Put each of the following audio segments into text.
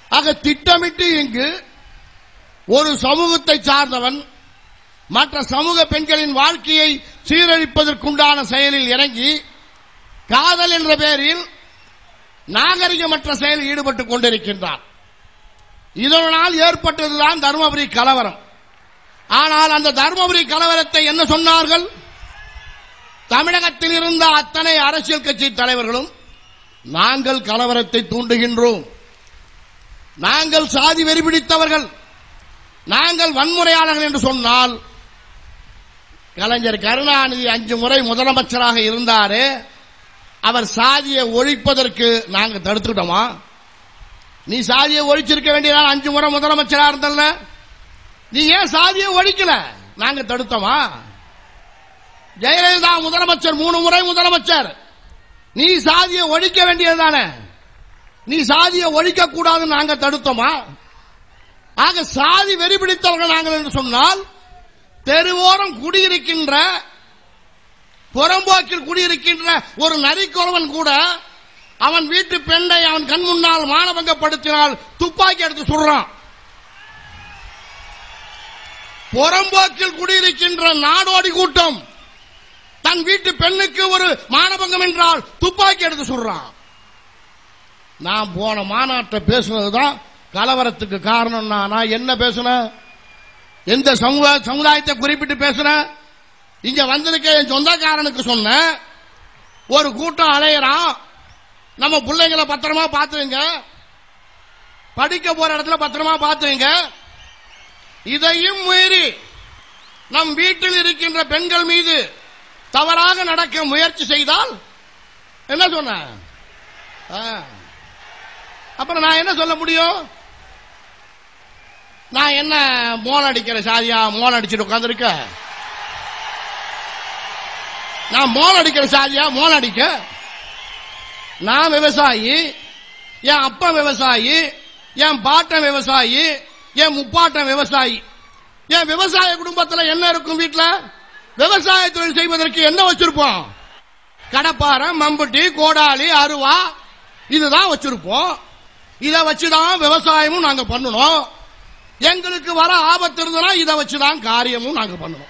ஆக திட்டமிட்டு இங்கு ஒரு சமூகத்தை சார்ந்தவன் மற்ற சமூக பெண்களின் வாழ்க்கையை சீரழிப்பதற்குண்டான செயலில் இறங்கி காதல் என்ற பெயரில் நாகரிகமற்ற செயலில் ஈடுபட்டுக் கொண்டிருக்கின்றார் இதனால் ஏற்பட்டதுதான் தருமபுரி கலவரம் ஆனால் அந்த தருமபுரி கலவரத்தை என்ன சொன்னார்கள் தமிழகத்தில் இருந்த அத்தனை அரசியல் கட்சி தலைவர்களும் நாங்கள் கலவரத்தை தூண்டுகின்றோம் நாங்கள் சாதி வெறி பிடித்தவர்கள் நாங்கள் வன்முறையாளர்கள் என்று சொன்னால் கலைஞர் கருணாநிதி அஞ்சு முறை முதலமைச்சராக இருந்தாரே அவர் சாதியை ஒழிப்பதற்கு நாங்க தடுத்துக்கிட்டோமா நீ சாதியை ஒழிச்சிருக்க வேண்டியதால் அஞ்சு முறை முதலமைச்சரா இருந்தல்ல நீ ஏன் சாதியை ஒழிக்கல நாங்க தடுத்தோமா ஜெயலலிதா முதலமைச்சர் மூணு முறை முதலமைச்சர் நீ சாதியை ஒழிக்க வேண்டியதுதானே நீ சாதியை ஒழிக்க கூடாதுன்னு நாங்க தடுத்தோமா ஆக சாதி வெறி பிடித்தவர்கள் நாங்கள் என்று சொன்னால் தெருவோரம் குடியிருக்கின்ற புறம்போக்கில் குடியிருக்கின்ற ஒரு நரிக்குறவன் கூட அவன் வீட்டு பெண்ணை அவன் கண் முன்னால் மானபங்கப்படுத்தினால் துப்பாக்கி எடுத்து சுடுறான் புறம்போக்கில் குடியிருக்கின்ற நாடோடி கூட்டம் தன் வீட்டு பெண்ணுக்கு ஒரு மானபங்கம் என்றால் துப்பாக்கி எடுத்து சுடுறான் நான் போன மாநாட்டை பேசுனதுதான் கலவரத்துக்கு காரணம் நான் என்ன பேசுனேன் எந்த சமூக சமுதாயத்தை குறிப்பிட்டு பேசுறேன் இங்க வந்திருக்க என் சொந்தக்காரனுக்கு சொன்னேன் ஒரு கூட்டம் அலையறான் நம்ம பிள்ளைங்களை பத்திரமா பாத்துங்க படிக்க போற இடத்துல பத்திரமா பாத்துங்க இதையும் மீறி நம் வீட்டில் இருக்கின்ற பெண்கள் மீது தவறாக நடக்க முயற்சி செய்தால் என்ன சொன்ன ஆ. அப்புறம் நான் என்ன சொல்ல முடியும் நான் என்ன மோன் அடிக்கிற சாதியா மோன் அடிச்சுட்டு உட்காந்துருக்க நான் மோன் அடிக்கிற சாதியா மோன் அடிக்க நான் விவசாயி என் அப்பா விவசாயி என் பாட்டன் விவசாயி என் முப்பாட்டன் விவசாயி என் விவசாய குடும்பத்துல என்ன இருக்கும் வீட்டுல விவசாய தொழில் செய்வதற்கு என்ன வச்சிருப்போம் கடப்பாறை மம்புட்டி கோடாலி அருவா இதுதான் வச்சிருப்போம் இதை வச்சுதான் விவசாயமும் நாங்க பண்ணணும் எங்களுக்கு வர ஆபத்து இருந்தனா இதை வச்சுதான் காரியமும் நாங்க பண்ணணும்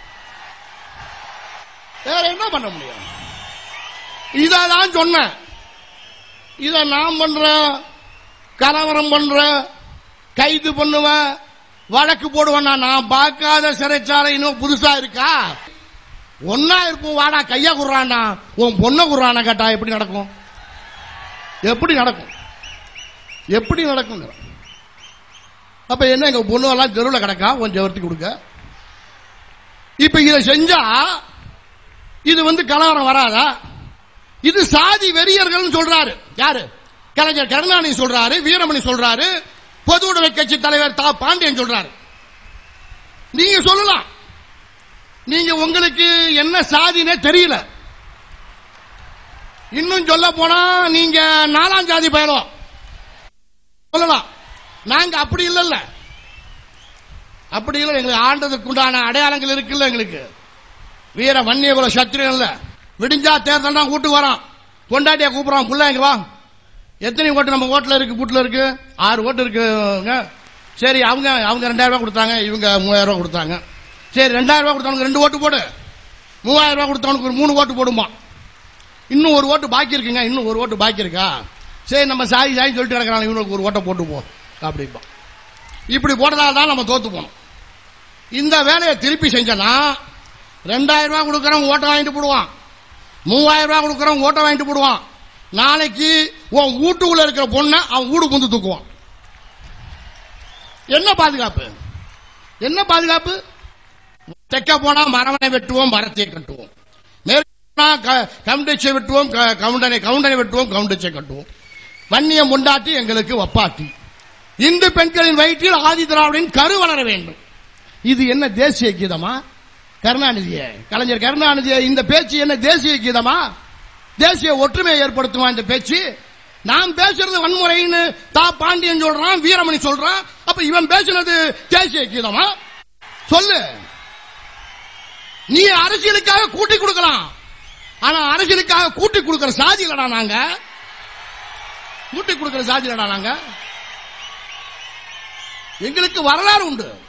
வேற என்ன பண்ண முடியும் இதை தான் சொன்னேன் இதை நான் பண்றேன் கலவரம் பண்றேன் கைது பண்ணுவேன் வழக்கு போடுவேன் நான் பார்க்காத சிறைச்சாலை இன்னும் புதுசா இருக்கா ஒன்னா இருப்போம் வாடா கையா குடுறானா உன் பொண்ணை குடுறானா கேட்டா எப்படி நடக்கும் எப்படி நடக்கும் எப்படி நடக்கும் அப்ப என்ன எங்க பொண்ணு எல்லாம் தெருவில் கிடக்கா கொஞ்சம் வருத்தி கொடுக்க இப்ப இதை செஞ்சா இது வந்து கலவரம் வராதா இது சாதி வெறியர்கள் சொல்றாரு யாரு கலைஞர் கருணாநிதி சொல்றாரு வீரமணி சொல்றாரு பொது உடைமை கட்சி தலைவர் தா பாண்டியன் சொல்றாரு நீங்க சொல்லலாம் நீங்க உங்களுக்கு என்ன சாதினே தெரியல இன்னும் சொல்ல போனா நீங்க நாலாம் ஜாதி பயணம் சொல்லலாம் நாங்க அப்படி இல்லல்ல அப்படி இல்லை எங்களுக்கு ஆண்டதுக்கு உண்டான அடையாளங்கள் இருக்குல்ல எங்களுக்கு வீர வன்னியகுல சத்திரியன் இல்ல விடிஞ்சா தேர்தல் தான் கூட்டு வரோம் பொண்டாட்டிய கூப்பிடுறோம் புள்ள இங்க வா எத்தனை ஓட்டு நம்ம ஓட்டுல இருக்கு பூட்ல இருக்கு ஆறு ஓட்டு இருக்குங்க சரி அவங்க அவங்க ரெண்டாயிரம் ரூபாய் கொடுத்தாங்க இவங்க மூவாயிரம் ரூபாய் கொடுத்தாங்க சரி ரெண்டாயிரம் ரூபாய் கொடுத்தவனுக்கு ரெண்டு ஓட்டு போடு மூவாயிரம் ரூபாய் கொடுத்தவனுக்கு ஒரு மூணு ஓட்டு போடுமா இன்னும் ஒரு ஓட்டு பாக்கி இருக்குங்க இன்னும் ஒரு ஓட்டு பாக்கி இருக்கா சரி நம்ம சாய் சாய் சொல்லிட்டு கிடக்கிறாங்க இவனுக்கு ஒரு ஓட்டை போட்டு போ அப்படிப்பா இப்படி போட்டதால தான் நம்ம தோத்து போனோம் இந்த வேலையை திருப்பி செஞ்சனா ரெண்டாயிரம் ரூபாய் கொடுக்கறவன் ஓட்டை வாங்கிட்டு போடுவான் மூவாயிரம் ரூபாய் கொடுக்கறவன் ஓட்டை வாங்கிட்டு போடுவான் நாளைக்கு உன் வீட்டுக்குள்ள இருக்கிற பொண்ணை அவன் வீடு புந்து தூக்குவான் என்ன பாதுகாப்பு என்ன பாதுகாப்பு தெற்க போனா மரவனை வெட்டுவோம் மரத்தை கட்டுவோம் மேற்கு போனா க- கவுண்டச்சை வெட்டுவோம் க- கவுண்டனை கவுண்டனை வெட்டுவோம் கவுண்டச்சை கட்டுவோம் வன்னியம் கொண்டாட்டி எங்களுக்கு வப்பாட்டி இந்து பெண்களின் வயிற்றில் ஆதி திராவிடின் கரு வளர வேண்டும் இது என்ன தேசிய கீதமா கருணாநிதியே கலைஞர் கருணாநிதியே இந்த பேச்சு என்ன தேசிய கீதமா தேசிய ஒற்றுமையை ஏற்படுத்துமா இந்த பேச்சு நான் பேசுறது வன்முறைன்னு தா பாண்டியன் சொல்றான் வீரமணி சொல்றான் அப்ப இவன் பேசுனது தேசிய கீதமா சொல்லு நீ அரசியலுக்காக கூட்டி கொடுக்கலாம் ஆனா அரசியலுக்காக கூட்டி கொடுக்கிற சாதி இல்லடா நாங்க கூட்டி கொடுக்கிற சாதி இல்லடா நாங்க எங்களுக்கு வரலாறு உண்டு